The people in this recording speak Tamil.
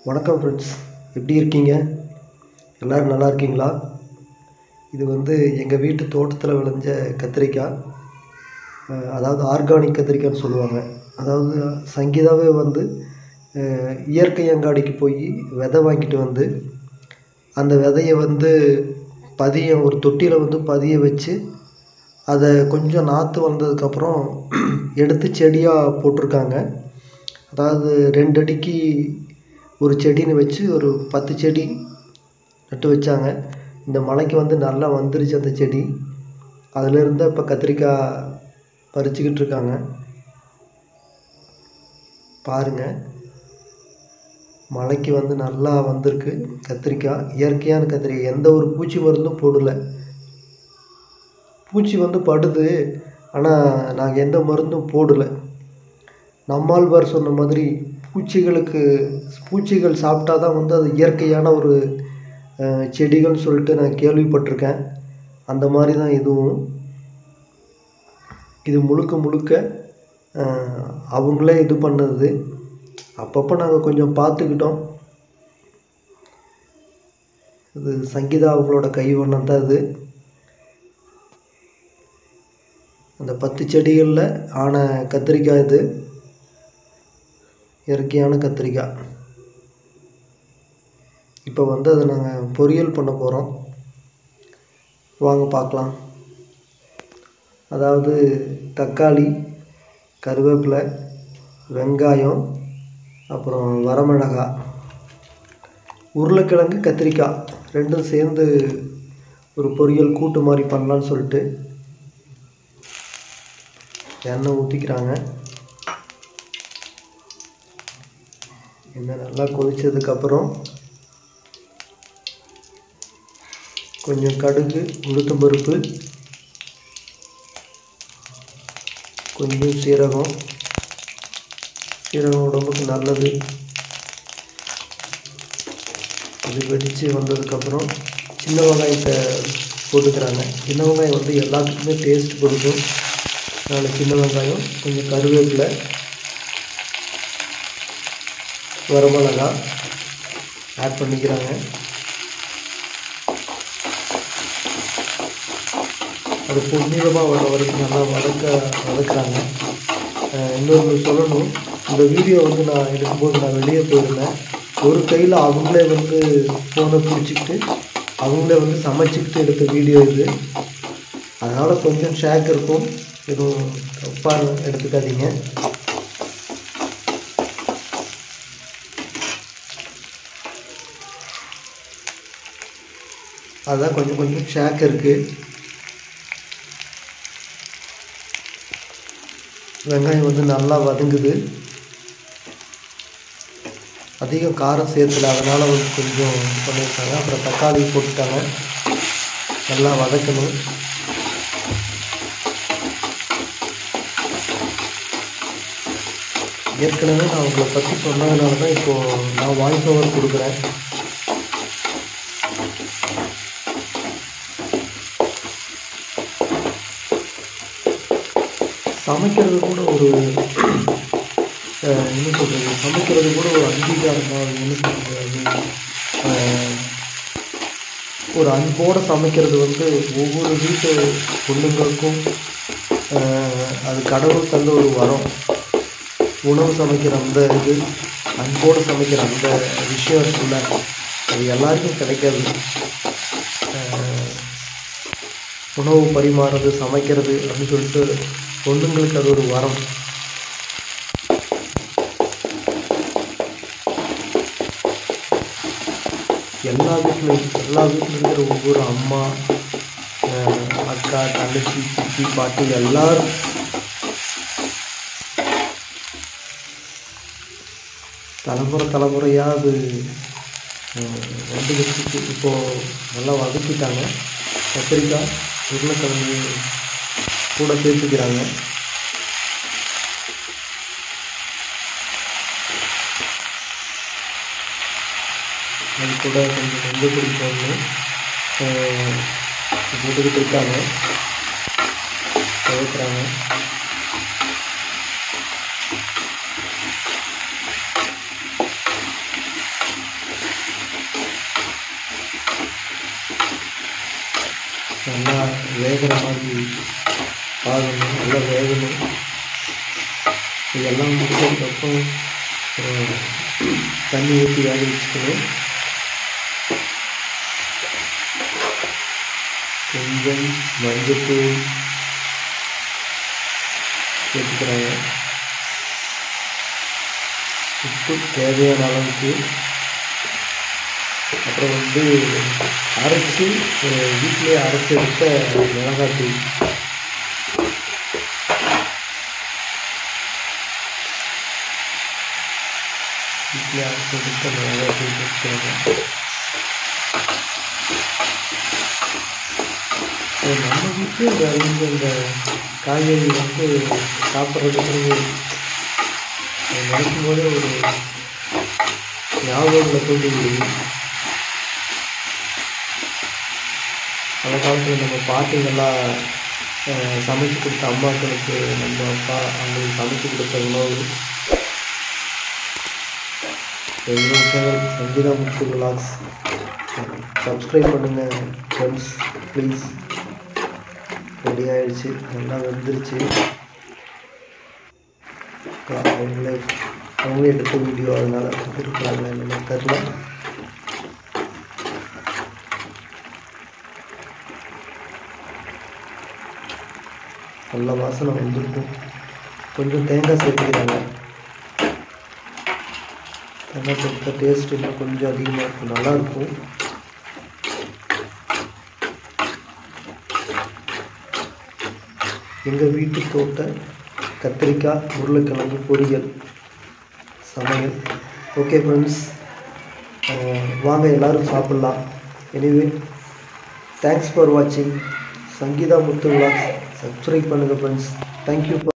வணக்கம் ஃப்ரெண்ட்ஸ் எப்படி இருக்கீங்க எல்லோரும் நல்லா இருக்கீங்களா இது வந்து எங்கள் வீட்டு தோட்டத்தில் விளைஞ்ச கத்திரிக்காய் அஹ் அதாவது ஆர்கானிக் கத்திரிக்காய்னு சொல்லுவாங்க அதாவது சங்கீதாவே வந்து அஹ் இயற்கை அங்காடிக்கு போய் விதை வாங்கிட்டு வந்து அந்த விதைய வந்து பதிய ஒரு தொட்டியில் வந்து பதிய வச்சு அதை கொஞ்சம் நாற்று வந்ததுக்கப்புறம் எடுத்து செடியாக போட்டிருக்காங்க அதாவது ரெண்டு அடிக்கு ஒரு செடின்னு வச்சு ஒரு பத்து செடி நட்டு வச்சாங்க இந்த மழைக்கு வந்து நல்லா வந்துருச்சு அந்த செடி அதிலிருந்து இப்போ கத்திரிக்காய் பறிச்சுக்கிட்டு இருக்காங்க பாருங்கள் மழைக்கு வந்து நல்லா வந்திருக்கு கத்திரிக்காய் இயற்கையான கத்திரிக்காய் எந்த ஒரு பூச்சி மருந்தும் போடலை பூச்சி வந்து படுது ஆனால் நாங்கள் எந்த மருந்தும் போடலை நம்மாழ்வார் சொன்ன மாதிரி பூச்சிகளுக்கு பூச்சிகள் சாப்பிட்டா தான் வந்து அது இயற்கையான ஒரு அஹ், செடிகள்னு சொல்லிட்டு நான் கேள்விப்பட்டிருக்கேன் அந்த மாதிரி தான் இதுவும் இது முழுக்க முழுக்க அஹ், அவங்களே இது பண்ணது அப்பப்போ நாங்கள் கொஞ்சம் பார்த்துக்கிட்டோம் இது சங்கீதா அவங்களோட கைவண்ணம் தான் இது அந்த பத்து செடிகளில் ஆன கத்திரிக்காய் இது இயற்கையான கத்திரிக்காய் இப்போ வந்து அதை நாங்கள் பொரியல் பண்ண போகிறோம் வாங்க பார்க்கலாம் அதாவது தக்காளி கருவேப்பிலை வெங்காயம் அப்புறம் வரமிளகாய் உருளைக்கிழங்கு கத்திரிக்காய் ரெண்டும் சேர்ந்து ஒரு பொரியல் கூட்டு மாதிரி பண்ணலான்னு சொல்லிட்டு எண்ணெய் ஊற்றிக்கிறாங்க எண்ணெய் நல்லா கொதிச்சதுக்கப்புறம் கொஞ்சம் கடுகு உளுத்தம் பருப்பு கொஞ்சம் சீரகம் சீரகம் உடம்புக்கு நல்லது அது வெடித்து வந்ததுக்கப்புறம் சின்ன வெங்காயத்தை போட்டுக்கிறாங்க சின்ன வெங்காயம் வந்து எல்லாத்துக்குமே டேஸ்ட் கொடுக்கும் அதனால் சின்ன வெங்காயம் கொஞ்சம் கருவேப்பிலை வரமிளகா ஆட் பண்ணிக்கிறாங்க அது பொன்னிறமாக வர வரைக்கும் நல்லா வதக்க வதக்குறாங்க அஹ் இன்னொன்று சொல்லணும் இந்த வீடியோ வந்து நான் எடுக்கும்போது நான் வெளியே போயிருந்தேன் ஒரு கையில் அவங்களே வந்து ஃபோனை பிடிச்சிக்கிட்டு அவங்களே வந்து சமைச்சிக்கிட்டு எடுத்த வீடியோ இது அதனால் கொஞ்சம் ஷேக் இருக்கும் எதுவும் தப்பாக எடுத்துக்காதீங்க அதான் கொஞ்சம் கொஞ்சம் ஷேக் இருக்குது வெங்காயம் வந்து நல்லா வதங்குது அதிகம் காரம் சேர்த்துல அதனால் வந்து கொஞ்சம் பண்ணியிருக்காங்க அப்புறம் தக்காளி போட்டுட்டாங்க நல்லா வதக்கணும் ஏற்கனவே நான் உங்களை பற்றி சொன்னதுனால தான் இப்போது நான் வாய்ஸ் ஓவர் கொடுக்குறேன் சமைக்கிறது கூட ஒரு அஹ், என்ன சொல்கிறது சமைக்கிறது கூட ஒரு அங்கீகாரம் தான் அது என்ன சொல்கிறது அஹ், ஒரு அன்போடு சமைக்கிறது வந்து ஒவ்வொரு வீட்டு பொண்ணுங்களுக்கும் அஹ், அது கடவுள் தந்த ஒரு வரம் உணவு சமைக்கிற அந்த இது அன்போடு சமைக்கிற அந்த விஷயம் இருக்குல்ல அது எல்லாருக்கும் கிடைக்காது அஹ், உணவு பரிமாறுறது சமைக்கிறது அப்படின்னு சொல்லிட்டு பொண்ணுங்களுக்கு அது ஒரு வரம் எல்லா வீட்லையும் எல்லா வீட்டில் இருக்கிற ஒவ்வொரு அம்மா அஹ், அக்கா தங்கச்சி சித்தி பாட்டி எல்லாரும் தலைமுறை தலைமுறையாக அது அஹ், வந்துக்கிட்டு இருக்கு இப்போது நல்லா வதக்கிட்டாங்க கத்திரிக்காய் உருளைக்கிழங்கு கூட சேர்த்துக்கிறாங்க அது கூட கொஞ்சம் மஞ்சள் பொடி போடணும் அஹ், போட்டுக்கிட்டு இருக்காங்க துவைக்கிறாங்க நல்லா வேகிற மாதிரி ஆகணும் நல்லா வேகணும் இதெல்லாம் முடிஞ்சதுக்கப்புறம் அஹ், தண்ணி ஊற்றி வேக வச்சுக்கணும் கொஞ்சம் மஞ்சத்தூள் சேர்த்துக்கிறாங்க உப்பு தேவையான அளவுக்கு அப்புறம் வந்து அரைச்சி அஹ், வீட்டிலே அரைச்சி எடுத்த மிளகாத்தூள் வீட்டிலே அரைச்சி எடுத்த மிளகாத்தூள் சேர்த்துக்கிறாங்க ஸோ நம்ம வீட்டில் விளைஞ்ச இந்த காய்கறி வந்து சாப்பிட்றதுக்கு அது நினைக்கும் போதே ஒரு ஞாபகங்களை தூண்டி விடுது அந்த காலத்தில் நம்ம பாட்டிங்கெல்லாம் அஹ், சமைச்சு கொடுத்த அம்மாக்களுக்கு நம்ம அப்பா அவங்களுக்கு சமைச்சு கொடுத்த உணவு எங்கள் channel Sangeetha Muthu vlogs subscribe பண்ணுங்கள் ஃப்ரெண்ட்ஸ் ப்ளீஸ் ரெடி ஆயிடுச்சு நல்லா வெந்துருச்சு அவங்களே அவங்களே எடுத்த வீடியோ அதனால் எடுத்துருக்குறாங்க என்னமோ தெரில நல்ல வாசனை வந்திருக்கும் கொஞ்சம் தேங்காய் சேர்த்துக்கிறாங்க தேங்காய் சேர்த்த டேஸ்ட் இன்னும் கொஞ்சம் அதிகமாக இருக்கும் நல்லாயிருக்கும் எங்கள் வீட்டு தோட்ட கத்திரிக்காய் உருளைக்கிழங்கு பொரியல் சமையல் ஓகே ஃப்ரெண்ட்ஸ் வாங்க எல்லோரும் சாப்பிட்லாம் எனிவே தேங்க்ஸ் ஃபார் வாட்சிங் சங்கீதா முத்து விலாக்ஸ் சப்ஸ்கிரைப் பண்ணுங்கள் ஃப்ரெண்ட்ஸ் தேங்க்யூ